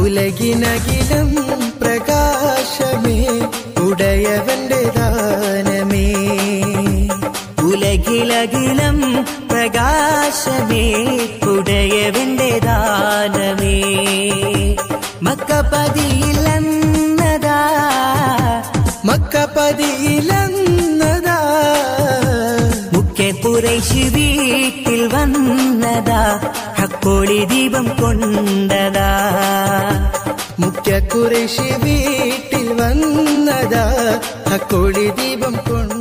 ഉലകിനകിലും പ്രകാശമേ ഉടയവന്റെ ദാനമേ ഉലകിലകിലം പ്രകാശമേ ഉടയവന്റെ ദാനമേ മക്കപതിയിലെന്നതാ മക്കപതിയിലെന്നതാ മുഖ്യ കുറേശ് വീട്ടിൽ വന്നതാ ഹക്കോളി ദീപം കൊണ്ടതാ മുഖ്യ കുറേശി വീട്ടിൽ വന്നതാ അക്കോളി ദീപം കൊണ്ട്